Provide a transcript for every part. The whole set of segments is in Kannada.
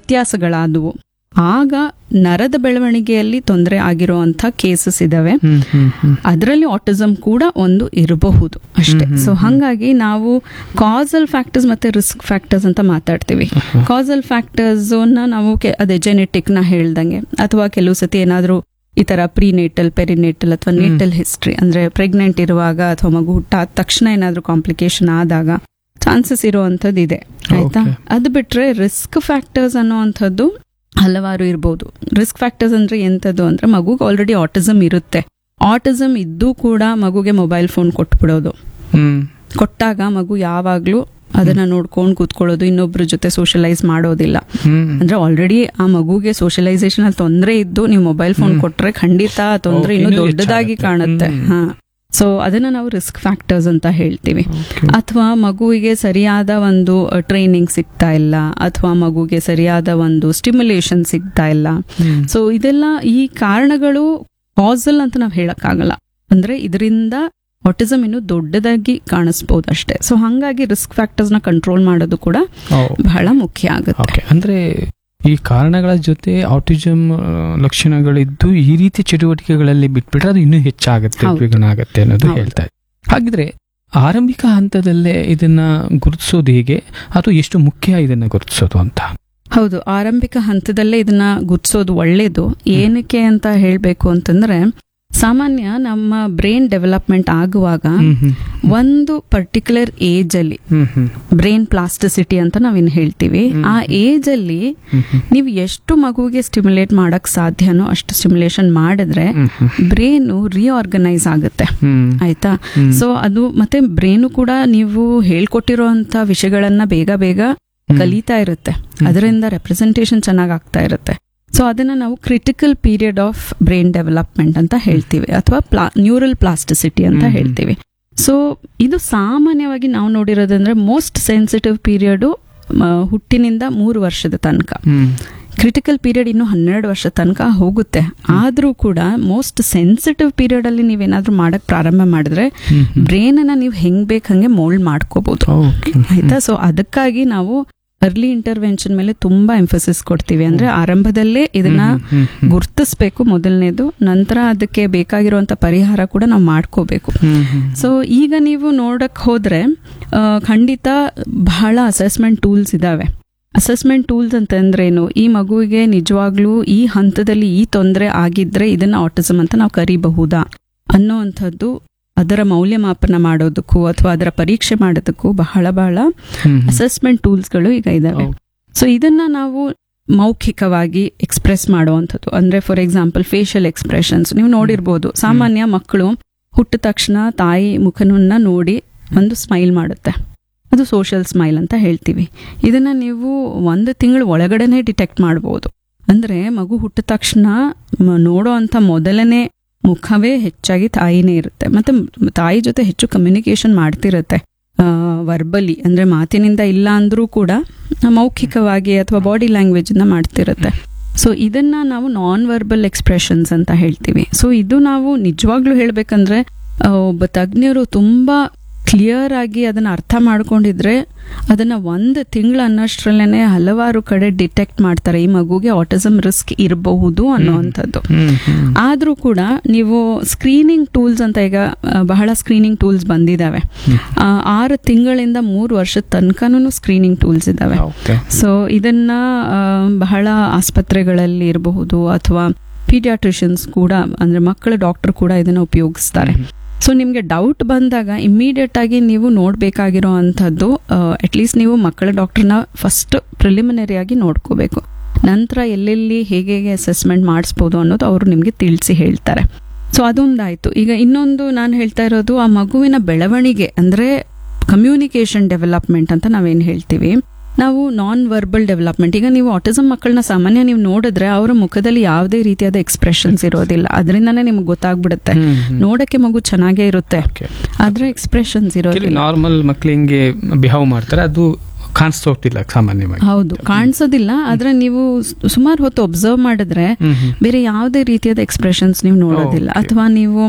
ವ್ಯತ್ಯಾಸಗಳಾದವು ಆಗ ನರದ ಬೆಳವಣಿಗೆಯಲ್ಲಿ ತೊಂದರೆ ಆಗಿರುವಂತ ಕೇಸಸ್ ಇದಾವೆ ಹ್ಮ್ ಹ್ಮ್ ಹ್ಮ್ ಅದರಲ್ಲಿ ಆಟಿಸಮ್ ಕೂಡ ಒಂದು ಇರಬಹುದು ಅಷ್ಟೇ ಸೊ ಹಾಗಾಗಿ ನಾವು ಕಾಸಲ್ ಫ್ಯಾಕ್ಟರ್ಸ್ ಮತ್ತೆ ರಿಸ್ಕ್ ಫ್ಯಾಕ್ಟರ್ಸ್ ಅಂತ ಮಾತಾಡ್ತೀವಿ ಕಾಸಲ್ ಫ್ಯಾಕ್ಟರ್ಸ್ ನಾವು ಕೆ- ಅದೇ ಜೆನೆಟಿಕ್ ನ ಹೇಳ್ದಂಗೆ ಅಥವಾ ಕೆಲವು ಸತಿ ಏನಾದ್ರೂ ಈ ತರ ಪ್ರಿನೇಟಲ್ ಪೆರಿನೇಟಲ್ ಅಥವಾ ನೇಟಲ್ ಹಿಸ್ಟ್ರಿ ಅಂದ್ರೆ ಪ್ರೆಗ್ನೆಂಟ್ ಇರುವಾಗ ಅಥವಾ ಮಗು ಹುಟ್ಟಾದ ತಕ್ಷಣ ಏನಾದ್ರೂ ಕಾಂಪ್ಲಿಕೇಶನ್ ಆದಾಗ ಚಾನ್ಸಸ್ ಇರುವಂತದ್ದು ಇದೆ ಆಯ್ತಾ Okay. ಅದು ಬಿಟ್ರೆ ರಿಸ್ಕ್ ಫ್ಯಾಕ್ಟರ್ಸ್ ಅನ್ನುವಂಥದ್ದು ಹಲವಾರು ಇರ್ಬೋದು ರಿಸ್ಕ್ ಫ್ಯಾಕ್ಟರ್ಸ್ ಅಂದ್ರೆ ಎಂತದ್ದು ಅಂದ್ರೆ ಮಗುಗೆ ಆಲ್ರೆಡಿ ಆಟಿಸಮ್ ಇರುತ್ತೆ ಆಟಿಸಮ್ ಇದ್ದು ಕೂಡ ಮಗುಗೆ ಮೊಬೈಲ್ ಫೋನ್ ಕೊಟ್ಬಿಡೋದು ಹ್ಮ್ ಕೊಟ್ಟಾಗ ಮಗು ಯಾವಾಗ್ಲೂ ಅದನ್ನ ನೋಡ್ಕೊಂಡು ಕೂತ್ಕೊಳ್ಳೋದು ಇನ್ನೊಬ್ರ ಜೊತೆ ಸೋಷಲೈಸ್ ಮಾಡೋದಿಲ್ಲ ಹ್ಮ್ ಅಂದ್ರೆ ಆಲ್ರೆಡಿ ಆ ಮಗುಗೆ ಸೋಷಲೈಸೇಷನ್ ಅಲ್ಲಿ ತೊಂದರೆ ಇದ್ದು ನೀವು ಮೊಬೈಲ್ ಫೋನ್ ಕೊಟ್ರೆ ಖಂಡಿತ ಆ ತೊಂದರೆ ಓ, ಇನ್ನೂ ಇನ್ನೂ ದೊಡ್ಡದಾಗಿ ಹೆಚ್ಚಾಗುತ್ತೆ. ಕಾಣುತ್ತೆ ಹ್ಮ್. ಹಾ ಸೊ ಅದನ್ನ ನಾವು ರಿಸ್ಕ್ ಫ್ಯಾಕ್ಟರ್ಸ್ ಅಂತ ಹೇಳ್ತೀವಿ Okay. ಅಥವಾ ಮಗುವಿಗೆ ಸರಿಯಾದ ಒಂದು ಟ್ರೈನಿಂಗ್ ಸಿಗ್ತಾ ಇಲ್ಲ ಅಥವಾ ಮಗುಗೆ ಸರಿಯಾದ ಒಂದು ಸ್ಟಿಮ್ಯುಲೇಷನ್ ಸಿಗ್ತಾ ಇಲ್ಲ ಹ್ಮ್. ಸೊ ಇದೆಲ್ಲ ಈ ಕಾರಣಗಳು ಕಾಸಲ್ ಅಂತ ನಾವು ಹೇಳಕ್ಕಾಗಲ್ಲ ಅಂದ್ರೆ ಇದರಿಂದ ಆಟಿಸಮ್ ಇನ್ನು ದೊಡ್ಡದಾಗಿ ಕಾಣಿಸ್ಬೋದು ಅಷ್ಟೇ ಸೊ ಹಂಗಾಗಿ ರಿಸ್ಕ್ ಫ್ಯಾಕ್ಟರ್ಸ್ ನ ಕಂಟ್ರೋಲ್ ಮಾಡೋದು ಕೂಡ ಓ, ಬಹಳ ಮುಖ್ಯ ಆಗುತ್ತೆ ಓಕೆ ಅಂದ್ರೆ ಈ ಕಾರಣಗಳ ಜೊತೆ ಆಟಿಸಮ್ ಲಕ್ಷಣಗಳಿದ್ದು ಈ ರೀತಿ ಚಟುವಟಿಕೆಗಳಲ್ಲಿ ಬಿಟ್ಬಿಟ್ರೆ ಅದು ಇನ್ನೂ ಹೆಚ್ಚಾಗುತ್ತೆ ಹೌದು. ದ್ವಿಗುಣ ಆಗುತ್ತೆ ಅನ್ನೋದು ಹೌದು. ಹೇಳ್ತಾ ಇದ್ದಾರೆ ಹಾಗಿದ್ರೆ ಆರಂಭಿಕ ಹಂತದಲ್ಲೇ ಇದನ್ನ ಗುರುತಿಸೋದು ಹೇಗೆ ಅಥವಾ ಎಷ್ಟು ಮುಖ್ಯ ಇದನ್ನ ಗುರುತಿಸೋದು ಅಂತ ಹೌದು ಆರಂಭಿಕ ಹಂತದಲ್ಲೇ ಇದನ್ನ ಗುರ್ತಿಸೋದು ಒಳ್ಳೇದು ಏನಕ್ಕೆ ಅಂತ ಹೇಳ್ಬೇಕು ಅಂತಂದ್ರೆ ಸಾಮಾನ್ಯ ನಮ್ಮ ಬ್ರೈನ್ ಡೆವಲಪ್ಮೆಂಟ್ ಆಗುವಾಗ ಹ್ಮ್ ಹ್ಮ್. ಒಂದು ಪರ್ಟಿಕ್ಯುಲರ್ ಏಜ್ ಅಲ್ಲಿ ಹ್ಮ್ ಹ್ಮ್. ಬ್ರೈನ್ ಪ್ಲಾಸ್ಟಿಸಿಟಿ ಅಂತ ನಾವಿನ್ ಹೇಳ್ತೀವಿ ಹ್ಮ್. ಆ ಏಜ್ ಅಲ್ಲಿ ಹ್ಮ್ ಹ್ಮ್. ನೀವು ಎಷ್ಟು ಮಗುವಿಗೆ ಸ್ಟಿಮ್ಯುಲೇಟ್ ಮಾಡಕ್ ಸಾಧ್ಯನೋ ಅಷ್ಟು ಸ್ಟಿಮ್ಯುಲೇಷನ್ ಮಾಡಿದ್ರೆ ಹ್ಮ್ ಹ್ಮ್. ಬ್ರೈನು ರಿಆರ್ಗನೈಸ್ ಆಗುತ್ತೆ ಹ್ಮ್. ಆಯ್ತಾ ಹ್ಮ್. ಸೊ ಅದು ಮತ್ತೆ ಬ್ರೈನು ಕೂಡ ನೀವು ಹೇಳ್ಕೊಟ್ಟಿರೋಂತ ವಿಷಯಗಳನ್ನ ಬೇಗ ಬೇಗ ಹ್ಮ್. ಕಲಿತಾ ಇರುತ್ತೆ ಅದರಿಂದ ರೆಪ್ರೆಸೆಂಟೇಷನ್ ಚೆನ್ನಾಗಿ ಆಗ್ತಾ ಇರುತ್ತೆ ಸೊ ಅದನ್ನ ನಾವು critical period of brain development ಅಂತ ಹೇಳ್ತೀವಿ ಅಥವಾ ಪ್ಲಾ ನ್ಯೂರಲ್ ಪ್ಲಾಸ್ಟಿಸಿಟಿ ಅಂತ ಹ್ಮ್. ಹೇಳ್ತೀವಿ ಸೊ ಇದು ಸಾಮಾನ್ಯವಾಗಿ ನಾವು ನೋಡಿರೋದಂದ್ರೆ ಮೋಸ್ಟ್ ಸೆನ್ಸಿಟಿವ್ ಪೀರಿಯಡ್ ಹುಟ್ಟಿನಿಂದ ಮೂರು ವರ್ಷದ ತನಕ ಹ್ಮ್. ಕ್ರಿಟಿಕಲ್ ಪೀರಿಯಡ್ ಇನ್ನು ಹನ್ನೆರಡು ವರ್ಷ ತನಕ ಹೋಗುತ್ತೆ ಆದ್ರೂ ಕೂಡ ಮೋಸ್ಟ್ ಸೆನ್ಸಿಟಿವ್ ಪೀರಿಯಡ್ ಅಲ್ಲಿ ನೀವೇನಾದ್ರೂ ಮಾಡಕ್ ಪ್ರಾರಂಭ ಮಾಡಿದ್ರೆ ಹ್ಮ್ ಹ್ಮ್. ಬ್ರೈನ್ ಅನ್ನ ನೀವು ಹೆಂಗ್ ಬೇಕ್ ಹಂಗೆ ಮೋಲ್ಡ್ ಮಾಡ್ಕೋಬಹುದು ಓಕೆ. ಆಯ್ತಾ ಸೊ ಅದಕ್ಕಾಗಿ ನಾವು ಅರ್ಲಿ ಇಂಟರ್ವೆನ್ಷನ್ ಮೇಲೆ ತುಂಬಾ ಎಂಫಸಿಸ್ ಕೊಡ್ತೀವಿ ಅಂದ್ರೆ ಆರಂಭದಲ್ಲೇ ಇದನ್ನ ಹ್ಮ್ ಹ್ಮ್ ಹ್ಮ್. ಗುರ್ತಿಸ್ಬೇಕು ಮೊದಲನೇದು ನಂತರ ಅದಕ್ಕೆ ಬೇಕಾಗಿರುವಂತ ಪರಿಹಾರ ಕೂಡ ನಾವು ಮಾಡ್ಕೋಬೇಕು ಹ್ಮ್ ಹ್ಮ್. ಸೊ ಈಗ ನೀವು ನೋಡಕ್ ಹೋದ್ರೆ ಆ, ಖಂಡಿತ ಬಹಳ ಅಸೆಸ್ಮೆಂಟ್ ಟೂಲ್ಸ್ ಇದಾವೆ ಅಸೆಸ್ಮೆಂಟ್ ಟೂಲ್ಸ್ ಅಂತಂದ್ರೇನು ಈ ಮಗುವಿಗೆ ನಿಜವಾಗ್ಲೂ ಈ ಹಂತದಲ್ಲಿ ಈ ತೊಂದರೆ ಆಗಿದ್ರೆ ಇದನ್ನ ಆಟಿಸಮ್ ಅಂತ ನಾವು ಕರಿಬಹುದಾ ಅನ್ನೋವಂಥದ್ದು ಅದರ ಮೌಲ್ಯಮಾಪನ ಮಾಡೋದಕ್ಕೂ ಅಥವಾ ಅದರ ಪರೀಕ್ಷೆ ಮಾಡೋದಕ್ಕೂ ಬಹಳ ಬಹಳ ಹ್ಮ್ ಹ್ಮ್. ಅಸೆಸ್ಮೆಂಟ್ ಟೂಲ್ಸ್ಗಳು ಈಗ ಇದಾವೆ ಹೌದು. ಸೊ ಇದನ್ನ ನಾವು ಮೌಖಿಕವಾಗಿ ಎಕ್ಸ್ಪ್ರೆಸ್ ಮಾಡುವಂಥದ್ದು ಅಂದ್ರೆ ಫಾರ್ ಎಕ್ಸಾಂಪಲ್ ಫೇಶಿಯಲ್ ಎಕ್ಸ್ಪ್ರೆಷನ್ಸ್ ನೀವು ನೋಡಿರ್ಬೋದು ಸಾಮಾನ್ಯ ಮಕ್ಕಳು ಹುಟ್ಟಿದ ತಕ್ಷಣ ತಾಯಿ ಮುಖನನ್ನ ನೋಡಿ ಒಂದು ಸ್ಮೈಲ್ ಮಾಡುತ್ತೆ ಅದು ಸೋಷಿಯಲ್ ಸ್ಮೈಲ್ ಅಂತ ಹೇಳ್ತೀವಿ ಇದನ್ನ ನೀವು ಒಂದು ತಿಂಗಳ ಒಳಗಡೆನೆ ಡಿಟೆಕ್ಟ್ ಮಾಡ್ಬೋದು ಅಂದ್ರೆ ಮಗು ಹುಟ್ಟಿದ ತಕ್ಷಣ ಮ- ನೋಡೋ ಅಂತ ಮೊದಲನೇ ಮುಖವೇ ಹೆಚ್ಚಾಗಿ ತಾಯಿನೇ ಇರುತ್ತೆ ಮತ್ತೆ ಮ್- ತಾಯಿ ಜೊತೆ ಹೆಚ್ಚು ಕಮ್ಯುನಿಕೇಶನ್ ಮಾಡ್ತಿರುತ್ತೆ ವರ್ಬಲಿ ಅಂದ್ರೆ ಮಾತಿನಿಂದ ಇಲ್ಲ ಅಂದ್ರೂ ಕೂಡ ಮೌಖಿಕವಾಗಿ ಅಥವಾ ಬಾಡಿ ಲ್ಯಾಂಗ್ವೇಜ್ ನ ಮಾಡ್ತಿರುತ್ತೆ ಸೊ ಇದನ್ನ ನಾವು ನಾನ್ ವರ್ಬಲ್ ಎಕ್ಸ್ಪ್ರೆಷನ್ಸ್ ಅಂತ ಹೇಳ್ತೀವಿ ಸೊ ಇದು ನಾವು ನಿಜವಾಗ್ಲೂ ಹೇಳ್ಬೇಕಂದ್ರೆ ಆ, ಒಬ್ಬ ತಜ್ಞರು ತುಂಬಾ ಕ್ಲಿಯರ್ ಆಗಿ ಅದನ್ನ ಅರ್ಥ ಮಾಡ್ಕೊಂಡಿದ್ರೆ ಅದನ್ನ ಒಂದು ತಿಂಗಳ ಅನ್ನೋಷ್ಟ್ರಲ್ಲೇನೆ ಹಲವಾರು ಕಡೆ ಡಿಟೆಕ್ಟ್ ಮಾಡ್ತಾರೆ ಈ ಮಗುಗೆ ಆಟಿಸಮ್ ರಿಸ್ಕ್ ಇರಬಹುದು ಅನ್ನೋವಂಥದ್ದು ಹ್ಮ್ ಹ್ಮ್. ಆದ್ರೂ ಕೂಡ ನೀವು ಸ್ಕ್ರೀನಿಂಗ್ ಟೂಲ್ಸ್ ಅಂತ ಈಗ ಆ, ಬಹಳ ಸ್ಕ್ರೀನಿಂಗ್ ಟೂಲ್ಸ್ ಬಂದಿದಾವೆ ಹ್ಮ್. ಆ, ಆರು ತಿಂಗಳಿಂದ ಮೂರು ವರ್ಷದ ತನಕನೂ ಸ್ಕ್ರೀನಿಂಗ್ ಟೂಲ್ಸ್ ಇದಾವೆ ಓಕೆ. ಸೊ ಇದನ್ನ ಆ, ಬಹಳ ಆಸ್ಪತ್ರೆಗಳಲ್ಲಿ ಇರಬಹುದು ಅಥವಾ ಪೀಡಿಯಾಟ್ರಿಷಿಯನ್ಸ್ ಕೂಡ ಅಂದ್ರೆ ಮಕ್ಕಳ ಡಾಕ್ಟರ್ ಕೂಡ ಇದನ್ನ ಉಪಯೋಗಿಸ್ತಾರೆ ಸೊ ನಿಮ್ಗೆ ಡೌಟ್ ಬಂದಾಗ ಇಮಿಡಿಯೇಟ್ ಆಗಿ ನೀವು ನೋಡ್ಬೇಕಾಗಿರೋ ಅಂಥದ್ದು ಅಟ್ಲೀಸ್ಟ್ ನೀವು ಮಕ್ಕಳ ಡಾಕ್ಟರ್ನ ಫಸ್ಟ್ ಪ್ರಿಲಿಮಿನರಿ ಆಗಿ ನೋಡ್ಕೋಬೇಕು ನಂತರ ಎಲ್ಲೆಲ್ಲಿ ಹೇಗೆ ಹೇಗೆ ಅಸೆಸ್ಮೆಂಟ್ ಮಾಡಿಸ್ಬೋದು ಅನ್ನೋದು ಅವರು ನಿಮಗೆ ತಿಳಿಸಿ ಹೇಳ್ತಾರೆ ಸೊ ಅದೊಂದಾಯ್ತು ಈಗ ಇನ್ನೊಂದು ನಾನು ಹೇಳ್ತಾ ಇರೋದು ಆ ಮಗುವಿನ ಬೆಳವಣಿಗೆ ಅಂದ್ರೆ ಕಮ್ಯುನಿಕೇಶನ್ ಡೆವಲಪ್ಮೆಂಟ್ ಅಂತ ನಾವೇನು ಹೇಳ್ತೀವಿ ನಾವು ನಾನ್ ವರ್ಬಲ್ ಡೆವಲಪ್ಮೆಂಟ್ ಈಗ ನೀವು ಆಟಿಸಮ್ ಮಕ್ಕಳನ್ನ ಸಾಮಾನ್ಯ ನೀವು ನೋಡಿದ್ರೆ ಅವರ ಮುಖದಲ್ಲಿ ಯಾವುದೇ ರೀತಿಯಾದ ಎಕ್ಸ್ಪ್ರೆಷನ್ಸ್ ಇರೋದಿಲ್ಲ ಅದರಿಂದಾನೇ ನಿಮ್ಗೆ ಗೊತ್ತಾಗ್ಬಿಡುತ್ತೆ ಹ್ಮ್ ಹ್ಮ್. ನೋಡಕ್ಕೆ ಮಗು ಚೆನ್ನಾಗೇ ಇರುತ್ತೆ ಓಕೆ. ಆದ್ರೆ ಎಕ್ಸ್ಪ್ರೆಷನ್ಸ್ ಕೆಲವು ಇರೋದಿಲ್ಲ ನಾರ್ಮಲ್ ಮಕ್ಳು ಹಿಂಗೆ ಬಿಹೇವ್ ಮಾಡ್ತಾರೆ ಅದು ಕಾಣಿಸ್ತಾ ಹೋಗ್ತಿಲ್ಲ ಸಾಮಾನ್ಯವಾಗಿ ಹೌದು ಕಾಣಿಸೋದಿಲ್ಲ ಆದ್ರೆ ನೀವು ಸುಮಾರು ಹೊತ್ತು ಒಬ್ಸರ್ವ್ ಮಾಡಿದ್ರೆ ಹ್ಮ್ ಹ್ಮ್. ಬೇರೆ ಯಾವುದೇ ರೀತಿಯಾದ ಎಕ್ಸ್ಪ್ರೆಷನ್ಸ್ ನೀವು ನೋಡೋದಿಲ್ಲ Okay. ಅಥವಾ ನೀವು